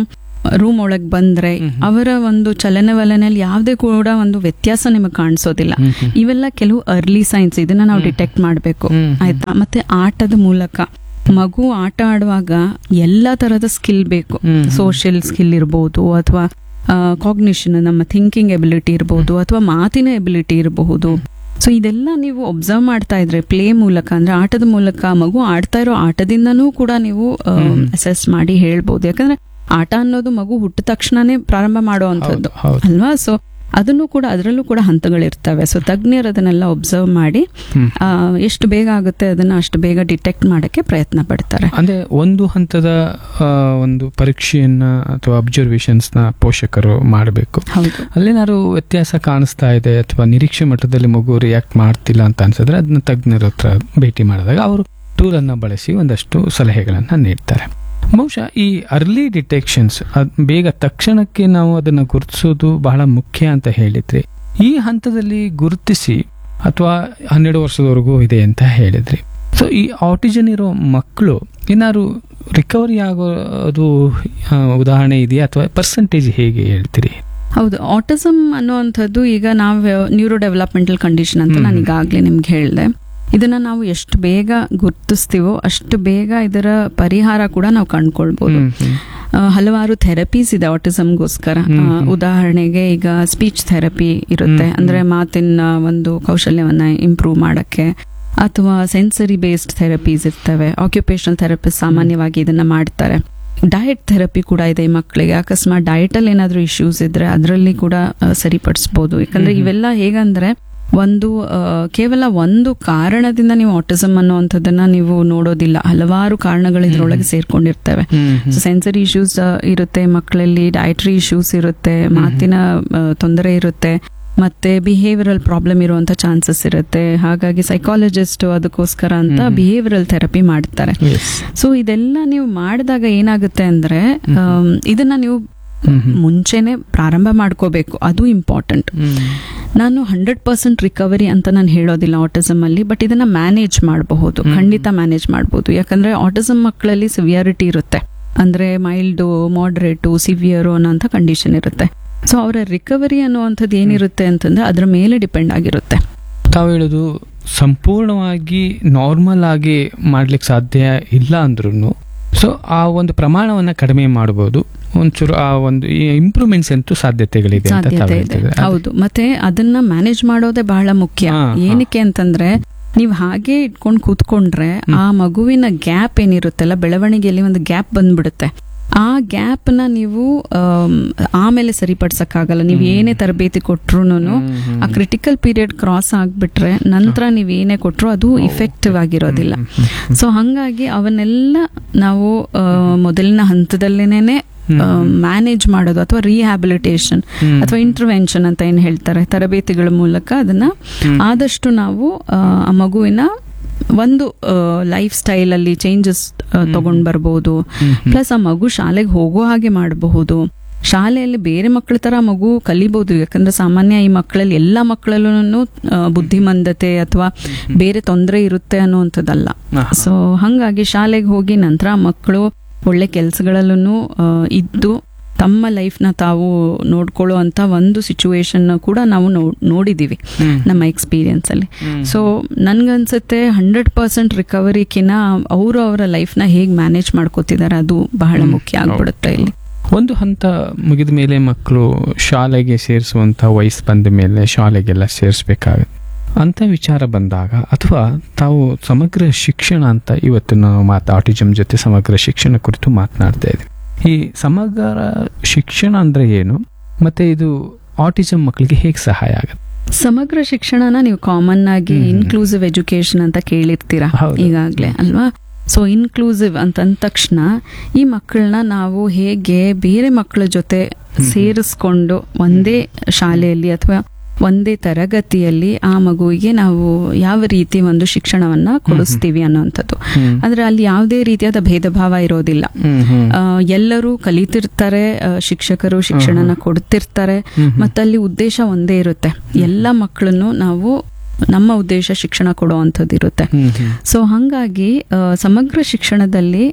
ರೂಮ್ ಒಳಗ್ ಬಂದ್ರೆ ಅವರ ಒಂದು ಚಲನವಲನಲ್ಲಿ ಯಾವುದೇ ಕೂಡ ಒಂದು ವ್ಯತ್ಯಾಸ ನಿಮಗೆ ಕಾಣಿಸೋದಿಲ್ಲ ಇವೆಲ್ಲ ಕೆಲವು ಅರ್ಲಿ ಸೈನ್ಸ್ ಇದನ್ನ ನಾವು ಡಿಟೆಕ್ಟ್ ಮಾಡಬೇಕು ಹ್ಮ್. ಆಯ್ತಾ ಮತ್ತೆ ಆಟದ ಮೂಲಕ ಮಗು ಆಟ ಆಡುವಾಗ ಎಲ್ಲಾ ತರದ ಸ್ಕಿಲ್ ಬೇಕು ಹ್ಮ್. ಸೋಷಿಯಲ್ ಸ್ಕಿಲ್ ಇರ್ಬೋದು ಅಥವಾ ಕಾಗ್ನಿಷನ್ ನಮ್ಮ ಥಿಂಕಿಂಗ್ ಎಬಿಲಿಟಿ ಇರ್ಬೋದು ಅಥವಾ ಮಾತಿನ ಎಬಿಲಿಟಿ ಇರಬಹುದು ಸೊ ಇದೆಲ್ಲ ನೀವು ಒಬ್ಸರ್ವ್ ಮಾಡ್ತಾ ಇದ್ರೆ ಪ್ಲೇ ಮೂಲಕ ಅಂದ್ರೆ ಆಟದ ಮೂಲಕ ಮಗು ಆಡ್ತಾ ಇರೋ ಆಟದಿಂದನೂ ಕೂಡ ನೀವು ಅಸೆಸ್ ಮಾಡಿ ಹೇಳ್ಬೋದು ಯಾಕಂದ್ರೆ ಆಟ ಅನ್ನೋದು ಮಗು ಹುಟ್ಟಿದ ತಕ್ಷಣನೇ ಪ್ರಾರಂಭ ಮಾಡುವಂಥದ್ದು ಹೌದು, ಹೌದು. ಅಲ್ವಾ ಸೊ ಅದನ್ನು ಕೂಡ ಅದರಲ್ಲೂ ಕೂಡ ಹಂತಗಳಿರ್ತವೆ ಸೊ ತಜ್ಞರು ಅದನ್ನೆಲ್ಲ ಒಬ್ಸರ್ವ್ ಮಾಡಿ ಹ್ಮ್. ಆ, ಎಷ್ಟು ಬೇಗ ಆಗುತ್ತೆ ಅದನ್ನ ಅಷ್ಟು ಬೇಗ ಡಿಟೆಕ್ಟ್ ಮಾಡಕ್ಕೆ ಪ್ರಯತ್ನ ಪಡ್ತಾರೆ ಅಂದ್ರೆ ಒಂದು ಹಂತದ ಆ, ಒಂದು ಪರೀಕ್ಷೆಯನ್ನ ಅಥವಾ ಅಬ್ಸರ್ವೇಷನ್ಸ್ ನ ಪೋಷಕರು ಮಾಡಬೇಕು ಹೌದು ಅಲ್ಲೇನಾದ್ರು ವ್ಯತ್ಯಾಸ ಕಾಣಿಸ್ತಾ ಇದೆ ಅಥವಾ ನಿರೀಕ್ಷೆ ಮಟ್ಟದಲ್ಲಿ ಮಗು ರಿಯಾಕ್ಟ್ ಮಾಡ್ತಿಲ್ಲ ಅಂತ ಅನ್ಸಿದ್ರೆ ಅದನ್ನ ತಜ್ಞರ ಹತ್ರ ಭೇಟಿ ಮಾಡಿದಾಗ ಅವರು ಟೂಲ್ ಅನ್ನ ಬಳಸಿ ಒಂದಷ್ಟು ಸಲಹೆಗಳನ್ನ ನೀಡ್ತಾರೆ ಬಹುಶಃ ಈ ಅರ್ಲಿ ಡಿಟೆಕ್ಷನ್ಸ್ ಬೇಗ ತಕ್ಷಣಕ್ಕೆ ನಾವು ಅದನ್ನ ಗುರುತಿಸೋದು ಬಹಳ ಮುಖ್ಯ ಅಂತ ಹೇಳಿದ್ರಿ ಈ ಹಂತದಲ್ಲಿ ಗುರುತಿಸಿ ಅಥವಾ ಹನ್ನೆರಡು ವರ್ಷದವರೆಗೂ ಇದೆ ಅಂತ ಹೇಳಿದ್ರಿ ಸೊ ಈ ಆಟಿಸನ್ ಇರೋ ಮಕ್ಕಳು ಏನಾದ್ರು ರಿಕವರಿ ಆಗೋದು ಆ, ಉದಾಹರಣೆ ಇದೆಯಾ ಅಥವಾ ಪರ್ಸೆಂಟೇಜ್ ಹೇಗೆ ಹೇಳ್ತೀರಿ ಹೌದು ಆಟಿಸಮ್ ಅನ್ನುವಂಥದ್ದು ಈಗ ನಾವು ನ್ಯೂರೋ ಡೆವಲಪ್ಮೆಂಟಲ್ ಕಂಡೀಷನ್ ಅಂತ ಹ್ಮ್. ನಾನು ಈಗಾಗಲೇ ನಿಮ್ಗೆ ಹೇಳಿದೆ ಇದನ್ನ ನಾವು ಎಷ್ಟು ಬೇಗ ಗುರ್ತಿಸ್ತೀವೋ ಅಷ್ಟು ಬೇಗ ಇದರ ಪರಿಹಾರ ಕೂಡ ನಾವು ಕಂಡ್ಕೊಳ್ಬಹುದು ಹ್ಮ್, ಹ್ಮ್. ಆ, ಹಲವಾರು ಥೆರಪೀಸ್ ಇದೆ ಆಟಿಸಮ್ಗೋಸ್ಕರ ಹ್ಮ್, ಆ, ಹ್ಮ್. ಉದಾಹರಣೆಗೆ ಈಗ ಸ್ಪೀಚ್ ಥೆರಪಿ ಇರುತ್ತೆ ಹ್ಮ್, ಅಂದ್ರೆ ಮಾತಿನ ಒಂದು ಕೌಶಲ್ಯವನ್ನ ಇಂಪ್ರೂವ್ ಮಾಡಕ್ಕೆ ಅಥವಾ ಸೆನ್ಸರಿ ಬೇಸ್ಡ್ ಥೆರಪೀಸ್ ಇರ್ತವೆ ಆಕ್ಯುಪೇಷನಲ್ ಥೆರಪಿಸ್ಟ್ ಸಾಮಾನ್ಯವಾಗಿ ಇದನ್ನ ಮಾಡ್ತಾರೆ ಡಯಟ್ ಥೆರಪಿ ಕೂಡ ಇದೆ ಈ ಮಕ್ಕಳಿಗೆ ಅಕಸ್ಮಾತ್ ಡಯಟ್ ಅಲ್ಲಿ ಏನಾದ್ರೂ ಇಶ್ಯೂಸ್ ಇದ್ರೆ ಅದರಲ್ಲಿ ಕೂಡ ಆ, ಸರಿಪಡಿಸ್ಬೋದು ಯಾಕಂದ್ರೆ ಹ್ಮ್, ಹ್ಮ್. ಇವೆಲ್ಲ ಹೇಗಂದ್ರೆ ಒಂದು ಆ, ಕೇವಲ ಒಂದು ಕಾರಣದಿಂದ ನೀವು ಆಟಿಸಮ್ ಅನ್ನುವಂಥದ್ದನ್ನ ನೀವು ನೋಡೋದಿಲ್ಲ ಹಲವಾರು ಕಾರಣಗಳು ಇದ್ರೊಳಗೆ ಸೇರ್ಕೊಂಡಿರ್ತವೆ ಹ್ಮ್, ಹ್ಮ್. ಸೊ ಸೆನ್ಸರಿ ಇಶ್ಯೂಸ್ ಇರುತ್ತೆ ಮಕ್ಕಳಲ್ಲಿ ಡಯಟ್ರಿ ಇಶ್ಯೂಸ್ ಇರುತ್ತೆ ಮಾತಿನ ತೊಂದರೆ ಇರುತ್ತೆ ಮತ್ತೆ ಬಿಹೇವಿಯರಲ್ ಪ್ರಾಬ್ಲಮ್ ಇರುವಂತ ಚಾನ್ಸಸ್ ಇರುತ್ತೆ ಹಾಗಾಗಿ ಸೈಕಾಲಜಿಸ್ಟ್ ಅದಕ್ಕೋಸ್ಕರ ಅಂತ ಹ್ಮ್. ಬಿಹೇವಿಯರಲ್ ಥೆರಪಿ ಮಾಡ್ತಾರೆ Yes. ಸೊ ಇದೆಲ್ಲ ನೀವು ಮಾಡಿದಾಗ ಏನಾಗುತ್ತೆ ಅಂದ್ರೆ ಹ್ಮ್. ಆಮ್, ಇದನ್ನ ನೀವು ಹ್ಮ್, ಹ್ಮ್. ಮುಂಚೆನೆ ಪ್ರಾರಂಭ ಮಾಡ್ಕೋಬೇಕು ಅದು ಇಂಪಾರ್ಟೆಂಟ್ ಹ್ಮ್. ನಾನು ಹಂಡ್ರೆಡ್ ಪರ್ಸೆಂಟ್ ರಿಕವರಿ ಅಂತ ನಾನು ಹೇಳೋದಿಲ್ಲ ಆಟಿಸಮ್ ಅಲ್ಲಿ ಬಟ್ ಇದನ್ನ ಮ್ಯಾನೇಜ್ ಮಾಡಬಹುದು ಹ್ಮ್. ಖಂಡಿತ ಮ್ಯಾನೇಜ್ ಮಾಡಬಹುದು ಯಾಕಂದ್ರೆ ಆಟಿಸಮ್ ಮಕ್ಕಳಲ್ಲಿ ಸಿವಿಯಾರಿಟಿ ಇರುತ್ತೆ ಅಂದ್ರೆ ಮೈಲ್ಡು ಮಾಡ್ರೇಟು ಸಿವಿಯರು ಅನ್ನೋಂಥ ಕಂಡೀಷನ್ ಇರುತ್ತೆ ಸೊ ಅವರ ರಿಕವರಿ ಅನ್ನುವಂಥದ್ದು ಏನಿರುತ್ತೆ ಅಂತಂದ್ರೆ ಅದ್ರ ಮೇಲೆ ಡಿಪೆಂಡ್ ಆಗಿರುತ್ತೆ ತಾವು ಹೇಳೋದು ಸಂಪೂರ್ಣವಾಗಿ ನಾರ್ಮಲ್ ಆಗಿ ಮಾಡ್ಲಿಕ್ಕೆ ಸಾಧ್ಯ ಇಲ್ಲ ಅಂದ್ರೂ ಸೊ ಆ ಒಂದು ಪ್ರಮಾಣವನ್ನ ಕಡಿಮೆ ಮಾಡಬಹುದು ಒಂಚೂರು ಆ ಒಂದು ಇಂಪ್ರೂವ್ಮೆಂಟ್ಸ್ ಅಂತೂ ಸಾಧ್ಯತೆಗಳಿದೆ ಅಂತ ತಾವು ಸಾಧ್ಯತೆ ಇದೆ ಹೇಳ್ತಿದ್ರೆ ಹೌದು ಮತ್ತೆ ಅದನ್ನ ಮ್ಯಾನೇಜ್ ಮಾಡೋದೇ ಬಹಳ ಮುಖ್ಯ ಹಾ, ಹಾ. ಏನಕ್ಕೆ ಅಂತಂದ್ರೆ ನೀವು ಹಾಗೆ ಇಟ್ಕೊಂಡು ಕೂತ್ಕೊಂಡ್ರೆ ಆ ಮಗುವಿನ ಗ್ಯಾಪ್ ಏನಿರುತ್ತಲ್ಲ ಬೆಳವಣಿಗೆಯಲ್ಲಿ ಒಂದು ಗ್ಯಾಪ್ ಬಂದ್ಬಿಡುತ್ತೆ ಆ ಗ್ಯಾಪ್ ನ ನೀವು ಆಮ್, ಆಮೇಲೆ ಸರಿಪಡ್ಸಕ್ಕಾಗಲ್ಲ ನೀವು ಏನೇ ತರಬೇತಿ ಕೊಟ್ರುನು ಆ ಕ್ರಿಟಿಕಲ್ ಪೀರಿಯಡ್ ಕ್ರಾಸ್ ಆಗ್ಬಿಟ್ರೆ ನಂತರ ನೀವು ಏನೇ ಕೊಟ್ರು ಅದು ಇಫೆಕ್ಟಿವ್ ಆಗಿರೋದಿಲ್ಲ ಸೊ ಹಂಗಾಗಿ ಅವನ್ನೆಲ್ಲ ನಾವು ಆ, ಮೊದಲಿನ ಹಂತದಲ್ಲೇನೆ ಮ್ಯಾನೇಜ್ ಮಾಡೋದು ಅಥವಾ ರಿಹ್ಯಾಬಿಲಿಟೇಷನ್ ಅಥವಾ ಇಂಟರ್ವೆನ್ಷನ್ ಅಂತ ಏನ್ ಹೇಳ್ತಾರೆ ತರಬೇತಿಗಳ ಮೂಲಕ ಅದನ್ನ ಆದಷ್ಟು ನಾವು ಆ, ಆ ಮಗುವಿನ ಒಂದು ಲೈಫ್ ಸ್ಟೈಲ್ ಅಲ್ಲಿ ಚೇಂಜಸ್ ತಗೊಂಡ್ ಬರ್ಬೋದು ಪ್ಲಸ್ ಆ ಮಗು ಶಾಲೆಗೆ ಹೋಗೋ ಹಾಗೆ ಮಾಡಬಹುದು ಶಾಲೆಯಲ್ಲಿ ಬೇರೆ ಮಕ್ಕಳ ತರ ಮಗು ಕಲಿಬಹುದು ಯಾಕಂದ್ರೆ ಸಾಮಾನ್ಯ ಈ ಮಕ್ಕಳಲ್ಲಿ ಎಲ್ಲ ಮಕ್ಕಳಲ್ಲೂ ಬುದ್ಧಿಮಂದತೆ ಅಥವಾ ಬೇರೆ ತೊಂದರೆ ಇರುತ್ತೆ ಅನ್ನುವಂಥದ್ದಲ್ಲ ಸೊ ಹಂಗಾಗಿ ಶಾಲೆಗೆ ಹೋಗಿ ನಂತರ ಮಕ್ಕಳು ಒಳ್ಳೆ ಕೆಲಸಗಳಲ್ಲೂ ಇದ್ದು ತಮ್ಮ ಲೈಫ್ನ ತಾವು ನೋಡ್ಕೊಳ್ಳೋ ಅಂತ ಒಂದು ಸಿಚುವೇಶನ್ ಕೂಡ ನಾವು ನೋ- ನೋಡಿದೀವಿ ನಮ್ಮ ಎಕ್ಸ್ಪೀರಿಯನ್ಸ್ ಅಲ್ಲಿ ಸೊ ನನ್ಗನ್ಸುತ್ತೆ ಹಂಡ್ರೆಡ್ ಪರ್ಸೆಂಟ್ ರಿಕವರಿಕಿನ ಅವರು ಅವರ ಲೈಫ್ನ ಹೇಗೆ ಮ್ಯಾನೇಜ್ ಮಾಡ್ಕೋತಿದ್ದಾರೆ ಅದು ಬಹಳ ಹ್ಮ್. ಮುಖ್ಯ ಆಗ್ಬಿಡುತ್ತೆ ಇಲ್ಲಿ ಒಂದು ಹಂತ ಮುಗಿದ ಮೇಲೆ ಮಕ್ಕಳು ಶಾಲೆಗೆ ಸೇರಿಸುವಂತ ವಯಸ್ಸು ಬಂದ ಮೇಲೆ ಶಾಲೆಗೆಲ್ಲ ಸೇರಿಸ್ಬೇಕಾಗುತ್ತೆ ಅಂತ ವಿಚಾರ ಬಂದಾಗ ಅಥವಾ ತಾವು ಸಮಗ್ರ ಶಿಕ್ಷಣ ಅಂತ ಇವತ್ತು ನಾವು ಮಾತು ಆಟಿಸಮ್ ಜೊತೆ ಸಮಗ್ರ ಶಿಕ್ಷಣ ಕುರಿತು ಮಾತನಾಡ್ತಾ ಇದ್ವಿ ಈ ಸಮಗ್ರ ಶಿಕ್ಷಣ ಅಂದ್ರೆ ಏನು ಮತ್ತೆ ಇದು ಆಟಿಸಮ್ ಮಕ್ಕಳಿಗೆ ಹೇಗೆ ಸಹಾಯ ಆಗುತ್ತೆ ಸಮಗ್ರ ಶಿಕ್ಷಣನ ನೀವು ಕಾಮನ್ ಆಗಿ ಹ್ಮ್. ಇನ್ಕ್ಲೂಸಿವ್ ಎಜುಕೇಶನ್ ಅಂತ ಕೇಳಿರ್ತೀರಾ ಹೌದು. ಈಗಾಗ್ಲೇ ಅಲ್ವಾ ಸೊ ಇನ್ಕ್ಲೂಸಿವ್ ಅಂತಂದ ತಕ್ಷಣ ಈ ಮಕ್ಕಳನ್ನ ನಾವು ಹೇಗೆ ಬೇರೆ ಮಕ್ಕಳ ಜೊತೆ ಸೇರಿಸ್ಕೊಂಡು ಒಂದೇ ಶಾಲೆಯಲ್ಲಿ ಅಥವಾ ಒಂದೇ ತರಗತಿಯಲ್ಲಿ ಆ ಮಗುವಿಗೆ ನಾವು ಯಾವ ರೀತಿ ಒಂದು ಶಿಕ್ಷಣವನ್ನ ಕೊಡಿಸ್ತೀವಿ ಅನ್ನೋಂಥದ್ದು ಅಂದ್ರೆ ಅಲ್ಲಿ ಯಾವುದೇ ರೀತಿಯಾದ ಭೇದ ಭಾವ ಇರೋದಿಲ್ಲ ಆ, ಎಲ್ಲರೂ ಕಲಿತಿರ್ತಾರೆ ಆ, ಶಿಕ್ಷಕರು ಶಿಕ್ಷಣನ ಕೊಡ್ತಿರ್ತಾರೆ ಮತ್ತಲ್ಲಿ ಉದ್ದೇಶ ಒಂದೇ ಇರುತ್ತೆ ಎಲ್ಲ ಮಕ್ಕಳನ್ನು ನಾವು ನಮ್ಮ ಉದ್ದೇಶ ಶಿಕ್ಷಣ ಕೊಡುವಂಥದ್ದು ಇರುತ್ತೆ ಸೊ ಹಂಗಾಗಿ ಆ, ಸಮಗ್ರ ಶಿಕ್ಷಣದಲ್ಲಿ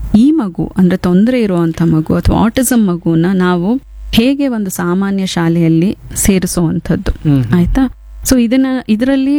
ಈ ಮಗು ಅಂದ್ರೆ ತೊಂದರೆ ಇರುವಂತ ಮಗು ಅಥವಾ ಆಟಿಸಮ್ ಮಗುನ ನಾವು ಹೇಗೆ ಒಂದು ಸಾಮಾನ್ಯ ಶಾಲೆಯಲ್ಲಿ ಸೇರಿಸುವಂಥದ್ದು ಹ್ಮ್. ಆಯ್ತಾ ಸೊ ಇದನ್ನ ಇದರಲ್ಲಿ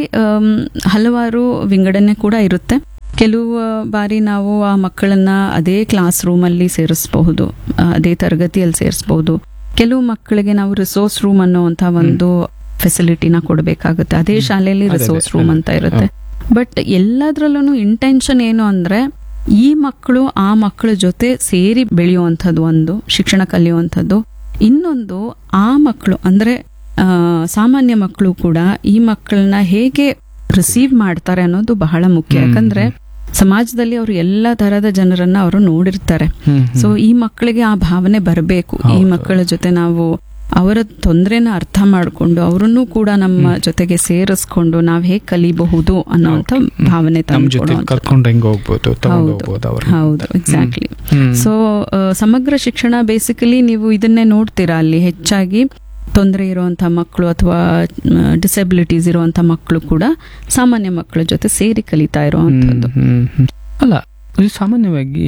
ಹಲವಾರು ವಿಂಗಡಣೆ ಕೂಡ ಇರುತ್ತೆ ಕೆಲವು ಬಾರಿ ನಾವು ಆ ಮಕ್ಕಳನ್ನ ಅದೇ ಕ್ಲಾಸ್ ರೂಮ್ ಅಲ್ಲಿ ಸೇರಿಸಬಹುದು ಅದೇ ತರಗತಿಯಲ್ಲಿ ಸೇರಿಸಬಹುದು ಕೆಲವು ಮಕ್ಕಳಿಗೆ ನಾವು ರಿಸೋರ್ಸ್ ರೂಮ್ ಅನ್ನುವಂತ ಒಂದು ಫೆಸಿಲಿಟಿನ ಕೊಡಬೇಕಾಗುತ್ತೆ ಅದೇ ಶಾಲೆಯಲ್ಲಿ ಅದೇ, ಅದೇ, ರಿಸೋರ್ಸ್ ರೂಮ್ ಅದೇ. ಅಂತ ಇರುತ್ತೆ ಬಟ್ ಎಲ್ಲದ್ರಲ್ಲೂ ಇಂಟೆನ್ಷನ್ ಏನು ಅಂದ್ರೆ ಈ ಮಕ್ಕಳು ಆ ಮಕ್ಕಳ ಜೊತೆ ಸೇರಿ ಬೆಳೆಯುವಂಥದ್ದು ಒಂದು ಶಿಕ್ಷಣ ಕಲಿಯುವಂಥದ್ದು ಇನ್ನೊಂದು ಆ ಮಕ್ಕಳು ಅಂದ್ರೆ ಆ, ಸಾಮಾನ್ಯ ಮಕ್ಕಳು ಕೂಡ ಈ ಮಕ್ಕಳನ್ನ ಹೇಗೆ ರಿಸೀವ್ ಮಾಡ್ತಾರೆ ಅನ್ನೋದು ಬಹಳ ಮುಖ್ಯ ಹ್ಮ್. ಯಾಕಂದ್ರೆ ಸಮಾಜದಲ್ಲಿ ಅವರು ಎಲ್ಲ ತರದ ಜನರನ್ನ ಅವರು ನೋಡಿರ್ತಾರೆ ಹ್ಮ್, ಹ್ಮ್. ಸೊ ಈ ಮಕ್ಕಳಿಗೆ ಆ ಭಾವನೆ ಬರಬೇಕು ಈ ಹೌದು. ಮಕ್ಕಳ ಜೊತೆ ನಾವು ಅವರ ತೊಂದರೆನ ಅರ್ಥ ಮಾಡಿಕೊಂಡು ಅವರನ್ನು ಕೂಡ ನಮ್ಮ ಜೊತೆಗೆ ಸೇರಿಸ್ಕೊಂಡು ನಾವ್ ಹೇಗ್ ಕಲಿಬಹುದು ಅನ್ನೋಂಥ ಭಾವನೆ ನಮ್ ಜೊತೆ ತಂದ್ಕೊಡುವಂಥದ್ದು. ಕರ್ಕೊಂಡು ಹೆಂಗ್ ಹೋಗ್ಬೋದು ತಗೊಂಡು ಹೌದು. ಹೋಗ್ಬೋದು ಅವ್ರು ಹೌದು ಎಕ್ಸಾಕ್ಟ್ಲಿ ಹ್ಮ್. ಸೊ ಸಮಗ್ರ ಶಿಕ್ಷಣ ಬೇಸಿಕಲಿ ನೀವು ಇದನ್ನೇ ನೋಡ್ತೀರಾ ಅಲ್ಲಿ ಹೆಚ್ಚಾಗಿ ತೊಂದರೆ ಇರುವಂತ ಮಕ್ಕಳು ಅಥವಾ ಡಿಸೆಬಿಲಿಟೀಸ್ ಇರುವಂತ ಮಕ್ಕಳು ಕೂಡ ಸಾಮಾನ್ಯ ಮಕ್ಕಳ ಜೊತೆ ಸೇರಿ ಕಲಿತಾ ಇರುವಂತದ್ದು ಹ್ಮ್, ಹ್ಮ್, ಹ್ಮ್. ಅಲ್ಲ ಇದು ಸಾಮಾನ್ಯವಾಗಿ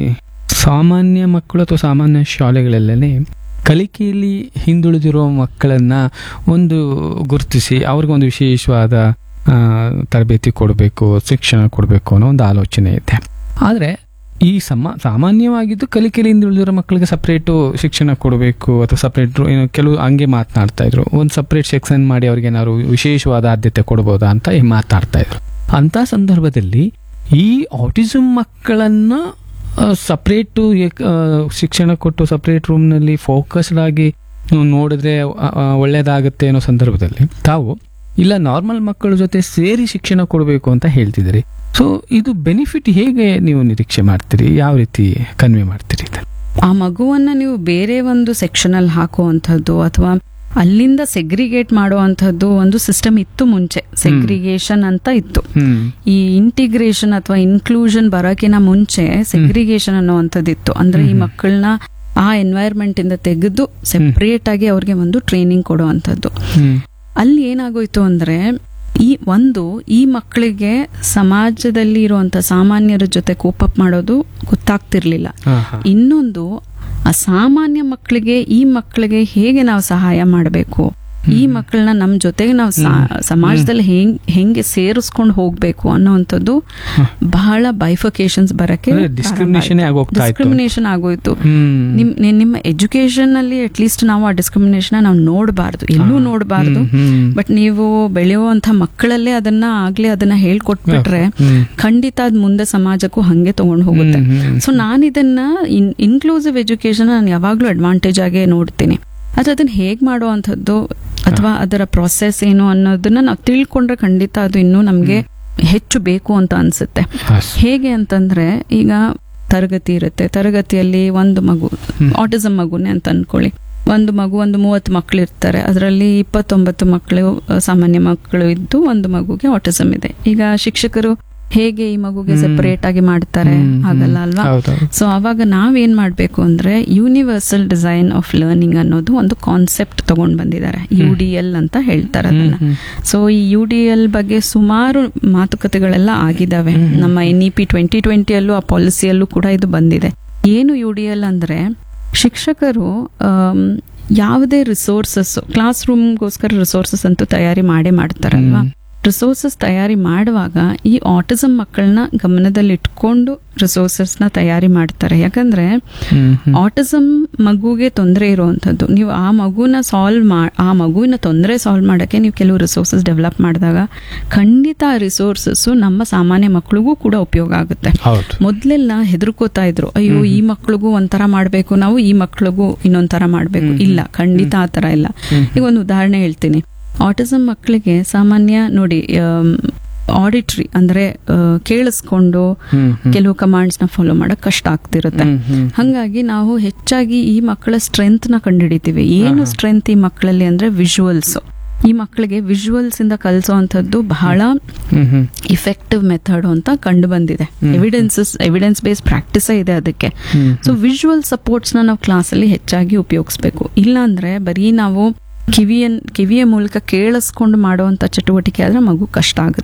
ಸಾಮಾನ್ಯ ಮಕ್ಕಳು ಅಥವಾ ಸಾಮಾನ್ಯ ಶಾಲೆಗಳಲ್ಲೇ ಕಲಿಕೆಯಲ್ಲಿ ಹಿಂದುಳಿದಿರುವ ಮಕ್ಕಳನ್ನ ಒಂದು ಗುರುತಿಸಿ ಅವ್ರಿಗೊಂದು ವಿಶೇಷವಾದ ಆ, ತರಬೇತಿ ಕೊಡಬೇಕು ಶಿಕ್ಷಣ ಕೊಡಬೇಕು ಅನ್ನೋ ಒಂದು ಆಲೋಚನೆ ಇದೆ ಆದರೆ ಈ ಸಮ ಸಾಮಾನ್ಯವಾಗಿದ್ದು ಕಲಿಕೆಯಲ್ಲಿ ಹಿಂದುಳಿದಿರೋ ಮಕ್ಕಳಿಗೆ ಸಪ್ರೇಟು ಶಿಕ್ಷಣ ಕೊಡಬೇಕು ಅಥವಾ ಸಪ್ರೇಟ್ ಏನು ಕೆಲವು ಹಂಗೆ ಮಾತನಾಡ್ತಾ ಇದ್ರು ಒಂದು ಸಪ್ರೇಟ್ ಸೆಕ್ಷನ್ ಮಾಡಿ ಅವ್ರಿಗೆ ಏನಾದ್ರು ವಿಶೇಷವಾದ ಆದ್ಯತೆ ಕೊಡ್ಬೋದಾ ಅಂತ ಈ ಮಾತನಾಡ್ತಾ ಇದ್ರು ಅಂತ ಸಂದರ್ಭದಲ್ಲಿ ಈ ಆಟಿಸಮ್ ಮಕ್ಕಳನ್ನ ಸಪ್ರೇಟು ಶಿಕ್ಷಣ ಕೊಟ್ಟು ಸಪ್ರೇಟ್ ರೂಮ್ನಲ್ಲಿ ಫೋಕಸ್ಡ್ ಆಗಿ ನೋಡಿದ್ರೆ ಆ, ಆ, ಒಳ್ಳೇದಾಗುತ್ತೆ ಅನ್ನೋ ಸಂದರ್ಭದಲ್ಲಿ ತಾವು ಇಲ್ಲ ನಾರ್ಮಲ್ ಮಕ್ಕಳ ಜೊತೆ ಸೇರಿ ಶಿಕ್ಷಣ ಕೊಡಬೇಕು ಅಂತ ಹೇಳ್ತಿದ್ದೀರಿ ಸೊ ಇದು ಬೆನಿಫಿಟ್ ಹೇಗೆ ನೀವು ನಿರೀಕ್ಷೆ ಮಾಡ್ತೀರಿ ಯಾವ ರೀತಿ ಕನ್ವೆ ಮಾಡ್ತೀರಿ ಇದನ್ನ? ಆ ಮಗುವನ್ನ ನೀವು ಬೇರೆ ಒಂದು ಸೆಕ್ಷನ್ ಅಲ್ಲಿ ಹಾಕುವಂಥದ್ದು ಅಥವಾ ಅಲ್ಲಿಂದ ಸೆಗ್ರಿಗೇಟ್ ಮಾಡುವಂಥದ್ದು ಒಂದು ಸಿಸ್ಟಮ್ ಇತ್ತು ಮುಂಚೆ ಸೆಗ್ರಿಗೇಷನ್ ಅಂತ ಇತ್ತು ಹ್ಮ್ ಈ ಇಂಟಿಗ್ರೇಷನ್ ಅಥವಾ ಇನ್ಕ್ಲೂಷನ್ ಬರೋಕಿನ ಮುಂಚೆ ಸೆಗ್ರಿಗೇಷನ್ ಅನ್ನುವಂಥದ್ದು ಇತ್ತು ಅಂದ್ರೆ ಈ ಹ್ಮ್. ಮಕ್ಕಳನ್ನ ಆ ಎನ್ವೈರ್ಮೆಂಟ್ ಇಂದ ತೆಗೆದು ಸೆಪರೇಟ್ ಆಗಿ ಅವ್ರಿಗೆ ಒಂದು ಟ್ರೈನಿಂಗ್ ಕೊಡುವಂಥದ್ದು ಹ್ಮ್ ಅಲ್ಲಿ ಏನಾಗೋಯ್ತು ಅಂದ್ರೆ ಈ ಒಂದು ಈ ಮಕ್ಕಳಿಗೆ ಸಮಾಜದಲ್ಲಿ ಇರುವಂತ ಸಾಮಾನ್ಯರ ಜೊತೆ ಕೋಪಪ್ ಮಾಡೋದು ಗೊತ್ತಾಗ್ತಿರ್ಲಿಲ್ಲ ಹಾ, ಹಾ. ಇನ್ನೊಂದು ಅಸಾಮಾನ್ಯ ಮಕ್ಕಳಿಗೆ ಈ ಮಕ್ಕಳಿಗೆ ಹೇಗೆ ನಾವು ಸಹಾಯ ಮಾಡಬೇಕು ಈ ಮಕ್ಕಳನ್ನ ನಮ್ ಜೊತೆಗೆ ನಾವು ಸಾ- ಸಮಾಜದಲ್ಲಿ ಹೆಂಗ್ ಹೆಂಗೆ ಸೇರಿಸ್ಕೊಂಡು ಹೋಗ್ಬೇಕು ಅನ್ನೋವಂಥದ್ದು ಬಹಳ ಬೈಫಿಕೇಶನ್ಸ್ ಬರಕ್ಕೆ ಅಂದ್ರೆ discrimination ಏ ಆಗೋಗ್ತಾ ಇತ್ತು. ಡಿಸ್ಕ್ರಿಮಿನೇಷನ್ ಆಗೋಯ್ತು ಹ್ಮ್ ನಿಮ್ ನಿ- ನಿಮ್ಮ ಎಜುಕೇಶನ್ ಅಲ್ಲಿ ಅಟ್ ಲೀಸ್ಟ್ ನಾವು ಆ ಡಿಸ್ಕ್ರಿಮಿನೇಷನ್ ನಾವು ನೋಡಬಾರ್ದು ಎಲ್ಲೂ ನೋಡಬಾರ್ದು ಹ್ಮ್, ಹ್ಮ್. ಬಟ್ ನೀವು ಬೆಳೆಯುವಂತ ಮಕ್ಕಳಲ್ಲೇ ಅದನ್ನ ಆಗ್ಲೇ ಅದನ್ನ ಹೇಳ್ಕೊಟ್ಬಿಟ್ರೆ ಹ್ಮ್. ಖಂಡಿತ ಅದ್ ಮುಂದೆ ಸಮಾಜಕ್ಕೂ ಹಂಗೆ ತಗೊಂಡು ಹೋಗುತ್ತೆ ಹ್ಮ್, ಹ್ಮ್. ಸೊ ನಾನು ಇದನ್ನ ಇನ್ಕ್ಲೂಸಿವ್ ಎಜುಕೇಶನ್ ನಾನು ಯಾವಾಗ್ಲೂ ಅಡ್ವಾಂಟೇಜ್ ಆಗೇ ನೋಡ್ತೀನಿ ಆದ್ರೆ ಅದನ್ನ ಹೇಗ್ ಮಾಡುವಂಥದ್ದು ಅಥವಾ ಅದರ ಪ್ರೊಸೆಸ್ ಏನು ಅನ್ನೋದನ್ನ ನಾವು ತಿಳ್ಕೊಂಡ್ರೆ ಖಂಡಿತ ಅದು ಇನ್ನೂ ನಮ್ಗೆ ಹೆಚ್ಚು ಬೇಕು ಅಂತ ಅನ್ಸುತ್ತೆ ಹಾಸ್. ಹೇಗೆ ಅಂತಂದ್ರೆ ಈಗ ತರಗತಿ ಇರುತ್ತೆ ತರಗತಿಯಲ್ಲಿ ಒಂದು ಮಗು ಆಟಿಸಮ್ ಮಗುನೇ ಅಂತ ಅನ್ಕೊಳ್ಳಿ ಒಂದು ಮಗು ಒಂದು ಮೂವತ್ತು ಮಕ್ಕಳು ಇರ್ತಾರೆ ಅದರಲ್ಲಿ ಇಪ್ಪತ್ತೊಂಬತ್ತು ಮಕ್ಕಳು ಅಹ್, ಸಾಮಾನ್ಯ ಮಕ್ಕಳು ಇದ್ದು ಒಂದು ಮಗುಗೆ ಆಟಿಸಮ್ ಇದೆ ಈಗ ಶಿಕ್ಷಕರು ಹೇಗೆ ಈ ಮಗುಗೆ ಹ್ಮ್. ಸೆಪರೇಟ್ ಆಗಿ ಮಾಡ್ತಾರೆ ಹ್ಮ್, ಹ್ಮ್. ಹಾಗಲ್ಲ ಅಲ್ವಾ ಹೌದೌದು. ಸೊ ಅವಾಗ ನಾವೇನ್ ಮಾಡ್ಬೇಕು ಅಂದ್ರೆ ಯೂನಿವರ್ಸಲ್ ಡಿಸೈನ್ ಆಫ್ ಲರ್ನಿಂಗ್ ಅನ್ನೋದು ಒಂದು ಕಾನ್ಸೆಪ್ಟ್ ತಗೊಂಡ್ ಬಂದಿದ್ದಾರೆ ಯು ಡಿ ಎಲ್ ಅಂತ ಹೇಳ್ತಾರೆ ಅದನ್ನ ಹ್ಮ್, ಸೊ ಈ ಯು ಡಿ ಎಲ್ ಬಗ್ಗೆ ಸುಮಾರು ಮಾತುಕತೆಗಳೆಲ್ಲ ಆಗಿದಾವೆ ಹ್ಮ್. ನಮ್ಮ ಎನ್ ಇ ಪಿ ಟ್ವೆಂಟಿ ಟ್ವೆಂಟಿಯಲ್ಲೂ ಆ ಪಾಲಿಸಿಯಲ್ಲೂ ಕೂಡ ಇದು ಬಂದಿದೆ ಏನು ಯು ಡಿ ಎಲ್ ಅಂದ್ರೆ ಶಿಕ್ಷಕರು ಆಮ್, ಯಾವುದೇ ರಿಸೋರ್ಸಸ್ ಕ್ಲಾಸ್ ರೂಮ್ಗೋಸ್ಕರ ರಿಸೋರ್ಸಸ್ ಅಂತೂ ತಯಾರಿ ಮಾಡೇ ಮಾಡ್ತಾರಲ್ವಾ ಹ್ಮ್. ರಿಸೋರ್ಸಸ್ ತಯಾರಿ ಮಾಡುವಾಗ ಈ ಆಟಿಸಮ್ ಮಕ್ಕಳನ್ನ ಗಮನದಲ್ಲಿ ಇಟ್ಕೊಂಡು ರಿಸೋರ್ಸಸ್ ನ ತಯಾರಿ ಮಾಡ್ತಾರೆ ಯಾಕಂದ್ರೆ ಹ್ಮ್, ಹ್ಮ್. ಆಟಿಸಮ್ ಮಗುಗೆ ತೊಂದರೆ ಇರುವಂತದ್ದು ನೀವು ಆ ಮಗುನ ಸಾಲ್ವ್ ಮಾ ಆ ಮಗುವಿನ ತೊಂದರೆ ಸಾಲ್ವ್ ಮಾಡಕ್ಕೆ ನೀವು ಕೆಲವು ರಿಸೋರ್ಸಸ್ ಡೆವಲಪ್ ಮಾಡಿದಾಗ ಖಂಡಿತ ಆ ರಿಸೋರ್ಸಸ್ ನಮ್ಮ ಸಾಮಾನ್ಯ ಮಕ್ಕಳಿಗೂ ಕೂಡ ಉಪಯೋಗ ಆಗುತ್ತೆ ಹೌದು ಮೊದ್ಲೆಲ್ಲ ಹೆದರ್ಕೋತಾ ಇದ್ರು ಅಯ್ಯೋ ಈ ಮಕ್ಳಿಗೂ ಒಂಥರ ಮಾಡ್ಬೇಕು ನಾವು ಈ ಮಕ್ಳಿಗೂ ಇನ್ನೊಂಥರ ಮಾಡ್ಬೇಕು ಇಲ್ಲ ಖಂಡಿತ ಆ ತರ ಇಲ್ಲ ಈಗ ಒಂದು ಉದಾಹರಣೆ ಹೇಳ್ತೀನಿ ಆಟಿಸಮ್ ಮಕ್ಕಳಿಗೆ ಸಾಮಾನ್ಯ ನೋಡಿ ಆಡಿಟ್ರಿ ಅಂದ್ರೆ ಆ, ಕೇಳಿಸ್ಕೊಂಡು ಹ್ಮ್, ಹ್ಮ್. ಕೆಲವು ಕಮಾಂಡ್ಸ್ ನ ಫಾಲೋ ಮಾಡಕ್ ಕಷ್ಟ ಆಗ್ತಿರುತ್ತೆ ಹ್ಮ್, ಹ್ಮ್. ಹಂಗಾಗಿ ನಾವು ಹೆಚ್ಚಾಗಿ ಈ ಮಕ್ಕಳ ಸ್ಟ್ರೆಂತ್ ನ ಕಂಡುಹಿಡಿತೀವಿ ಏನು ಸ್ಟ್ರೆಂತ್ ಈ ಮಕ್ಕಳಲ್ಲಿ ಅಂದ್ರೆ ವಿಜುವಲ್ಸ್ ಈ ಮಕ್ಕಳಿಗೆ ವಿಜುವಲ್ಸ್ ಇಂದ ಕಲಿಸುವಂತದ್ದು ಬಹಳ ಹ್ಮ್, ಹ್ಮ್. ಇಫೆಕ್ಟಿವ್ ಮೆಥಡ್ ಅಂತ ಕಂಡು ಬಂದಿದೆ ಎವಿಡೆನ್ಸಸ್ ಎವಿಡೆನ್ಸ್ ಬೇಸ್ ಪ್ರಾಕ್ಟೀಸ್ ಇದೆ ಅದಕ್ಕೆ ಹ್ಮ್. ಸೊ ವಿಜುವಲ್ ಸಪೋರ್ಟ್ಸ್ ನ ನಾವು ಕ್ಲಾಸಲ್ಲಿ ಹೆಚ್ಚಾಗಿ ಉಪಯೋಗಿಸ್ಬೇಕು ಇಲ್ಲಾಂದ್ರೆ ಬರೀ ನಾವು ಕಿವಿಯ ಕಿವಿಯ ಮೂಲಕ ಕೇಳಿಸ್ಕೊಂಡು ಮಾಡುವಂತ ಚಟುವಟಿಕೆ ಆದ್ರೆ ಮಗು ಕಷ್ಟ ಆಗುತ್ತೆ